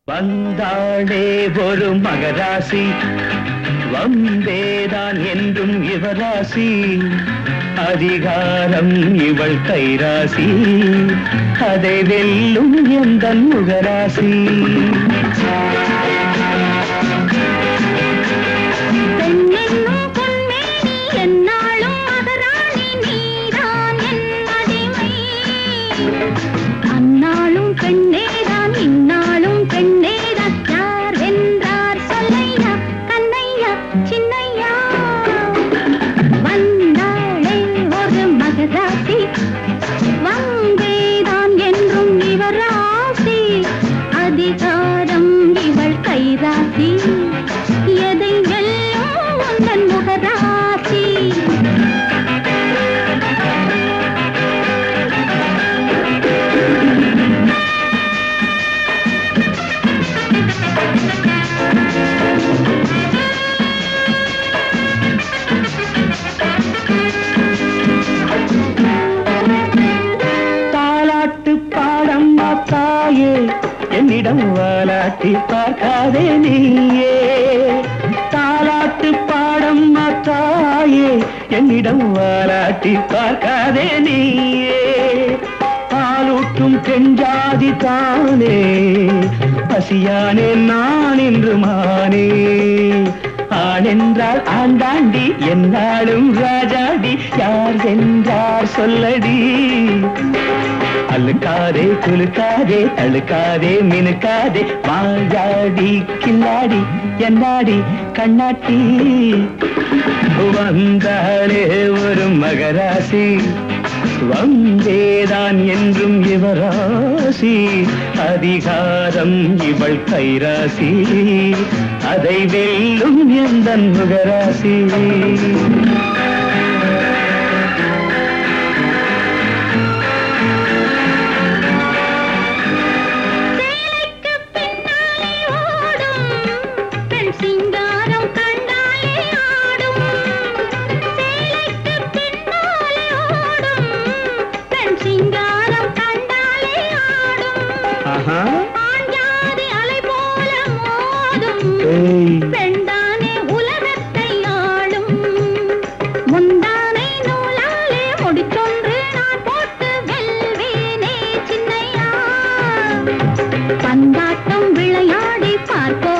வந்தாளே ஒரு மகராசி வந்தேதான் என்றும் இவராசி அதிகாரம் இவள் கைராசி அதை வெல்லும் எந்த முகராசி பெண்ணென்னும் பொன்மேனி எந்நாளும் மகராணி நீதான் என் அடிமை அந்நாளும் பெண்ணேதான் இந்நாளும் பெண்ணேதான் யார் வென்றார் சொல்லையா கண்ணையா சின்னையா வந்தாளே ஒரு மகராசி வந்தேதான் என்றும் இவராசி அதிகாரம் இவள் கைராசி எதை வெல்லும் உந்தன் முகராசி தாலாட்டு பாடம் தாயே என்னிடம் வாலாட்டி பார்க்காதே நீயே தாலாட்டு பாடம் தாயே என்னிடம் வாலாட்டி பார்க்காதே நீயே பாலூட்டும் பெஞ்சாதி தானே பசியானே நான் என்று மானே ஆணென்றால் ஆண்டாண்டி என்னாலும் ராஜாடி யார் என்றார் சொல்லடி அழுக்காதே குலுக்காதே தழுக்காதே மினுக்காதே மாயாடி கில்லாடி என்னாடி கண்ணாட்டி வந்தாளே ஒரு மகராசி வந்தேதான் என்றும் இவராசி அதிகாரம் இவள் கைராசி அதை வெல்லும் எந்த முகராசி சேலைக்கு பின்னாலே ஓடும் பெண் சிங்காரம் கண்டாலே ஆடும் சேலைக்கு பின்னாலே ஓடும் பெண் சிங்காரம் கண்டாலே ஆடும் ஆஹா ஆண் ஜாதி அலை போல மோதும் ஏய் பெண்தானே உலகத்தை ஆளும் முந்தானை நூலாலே முடிச்சொன்று நான் போட்டு வெல்வேனே சின்னையா பந்தாட்டம் விளையாடி பார்ப்போம்